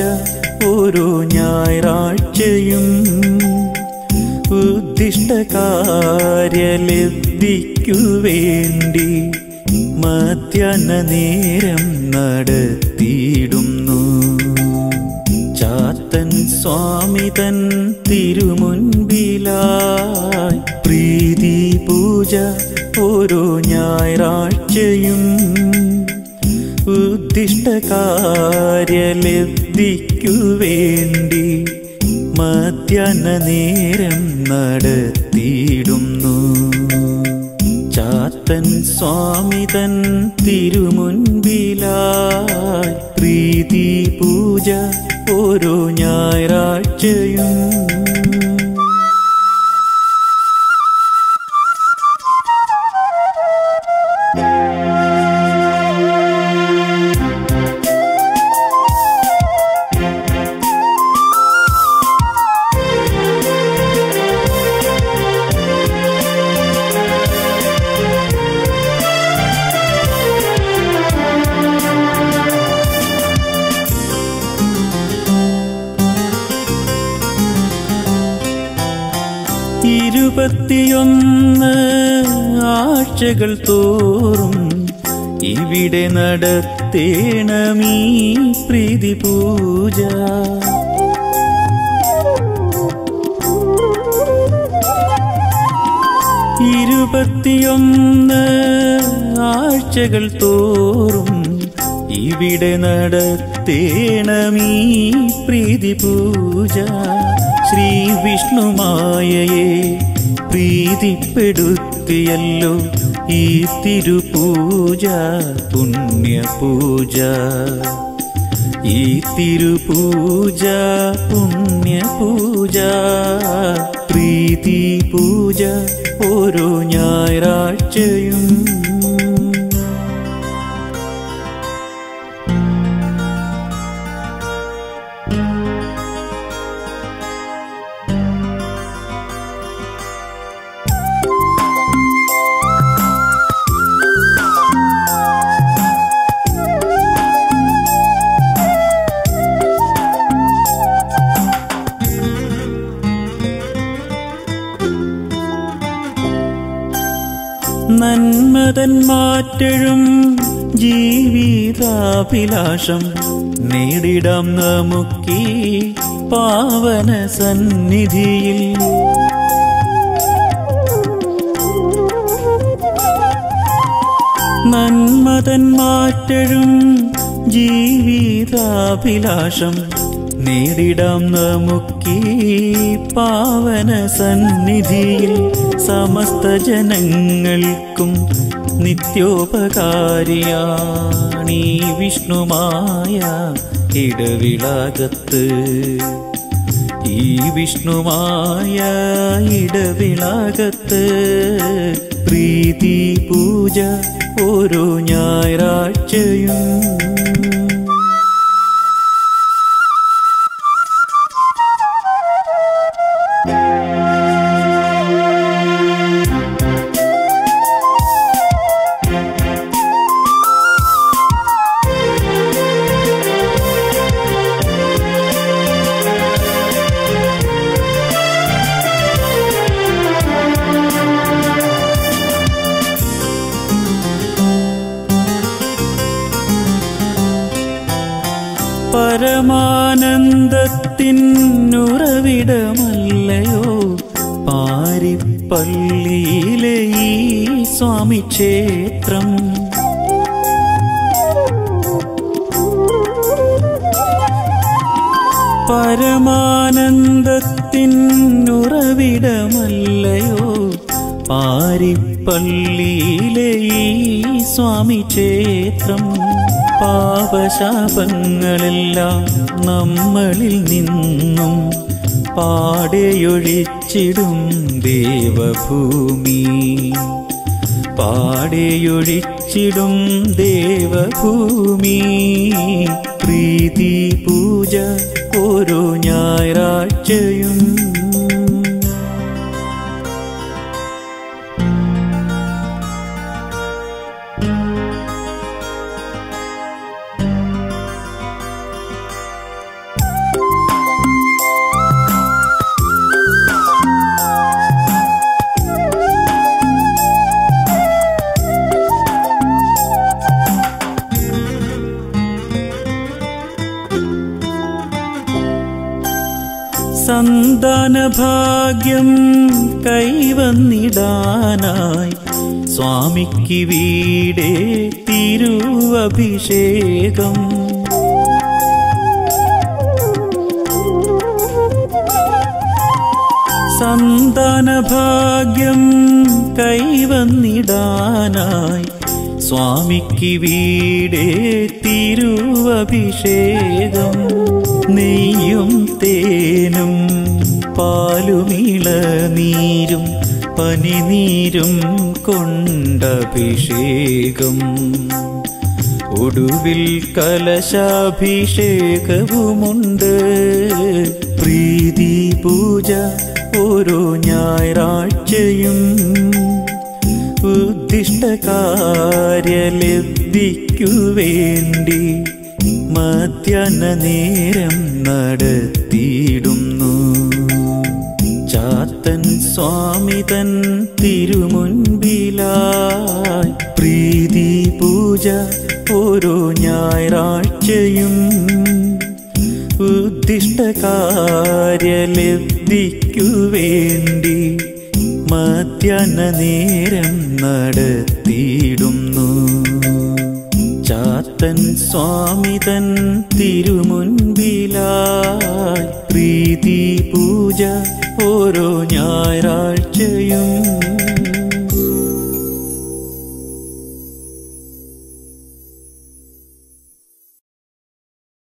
ഓരോ ഞായറാഴ്ചയും ഉദ്ദിഷ്ട കാര്യലബ്ധിക്കു വേണ്ടി മധ്യാഹ്ന നേരം നടത്തിയിടുന്നു ചാത്തൻ സ്വാമി തൻ തിരുമുൻപിലായി പ്രീതി പൂജ ഓരോ ഞായറാഴ്ചയും ഉദ്ദിഷ്ട കാര്യലബ്ധിക്കു വേണ്ടി മധ്യാഹ്ന നേരം നടത്തിയിടുന്നു ചാത്തൻ സ്വാമി തൻ തിരുമുൻപിലായി പ്രീതി പൂജ ഓരോ ഞായറാഴ്ചയും ഇരുപത്തിയൊന്ന് ആഴ്ചകൾ തോറും ഇവിടെ നടത്തേണമീ പ്രീതി പൂജ ഇരുപത്തിയൊന്ന് ആഴ്ചകൾ തോറും ഇവിടെ നടത്തേണമീ പ്രീതി പൂജ ശ്രീ വിഷ്ണുമായയെ പ്രീതിപ്പെടുത്തിയല്ലോ ഈ തിരുപൂജ പുണ്യപൂജ ഈ തിരുപൂജ പുണ്യപൂജ പ്രീതി പൂജ ഓരോ ഞായറാഴ്ചയും നന്മതൻ മാറ്റഴും ജീവിതാഭിലാഷം നേടിടാം നമുക്കീ പാവന സന്നിധിയിൽ നന്മതൻ മാറ്റഴും ജീവിതാഭിലാഷം നേടിടാം നമുക്കീ പാവന സന്നിധിയിൽ സമസ്ത ജനങ്ങൾക്കും നിത്യോപകാരിയാണീ വിഷ്ണുമായ ഇടവിളകത്ത് ഈ വിഷ്ണുമായ ഇടവിളകത്ത് പ്രീതി പൂജ ഓരോ ഞായറാഴ്ചയും പരമാനന്ദത്തിനുറവിടമല്ലയോ പാരിപ്പള്ളിയിലെ ഈ സ്വാമി ക്ഷേത്രം പരമാനന്ദത്തിനുറവിടമല്ലയോ പാരിപ്പള്ളിയിലെ ഈ സ്വാമി ക്ഷേത്രം പാപശാപങ്ങളെല്ലാം നമ്മളിൽ നിന്നും പാടെയൊഴിച്ചിടും ദേവഭൂമി പാടെയൊഴിച്ചിടും ദേവഭൂമി പ്രീതി പൂജ ഓരോ ഞായറാഴ്ചയും സന്താനഭാഗ്യം കൈവന്നിടാനായി സ്വാമിക്ക് വീടേ തിരുവഭിഷേകം സന്താനഭാഗ്യം കൈവന്നിടാനായി സ്വാമിക്ക് വീടേ തിരുവഭിഷേകം നെയ്യും തേനും പാലുമിളനീരും പനിനീരും കൊണ്ടഭിഷേകം ഒടുവിൽ കലശാഭിഷേകവുമുണ്ട് പ്രീതി പൂജ ഓരോ ഞായറാഴ്ചയും ഉദ്ദിഷ്ടകാര്യലബ്ധിക്കു വേണ്ടി മധ്യാഹ്ന നേരം നടത്തിയിടുന്നു ചാത്തൻ സ്വാമിതൻ തിരുമുൻപിലായി പ്രീതി പൂജ ഓരോ ഞായറാഴ്ചയും ഉദ്ദിഷ്ടകാര്യലബ്ധിക്കു വേണ്ടി മധ്യാഹ്ന നേരം നടത്തിയിടുന്നു ചാത്തൻ സ്വാമിതൻ തിരുമുൻപിലായി പ്രീതി പൂജ ഓരോ ഞായറാഴ്ച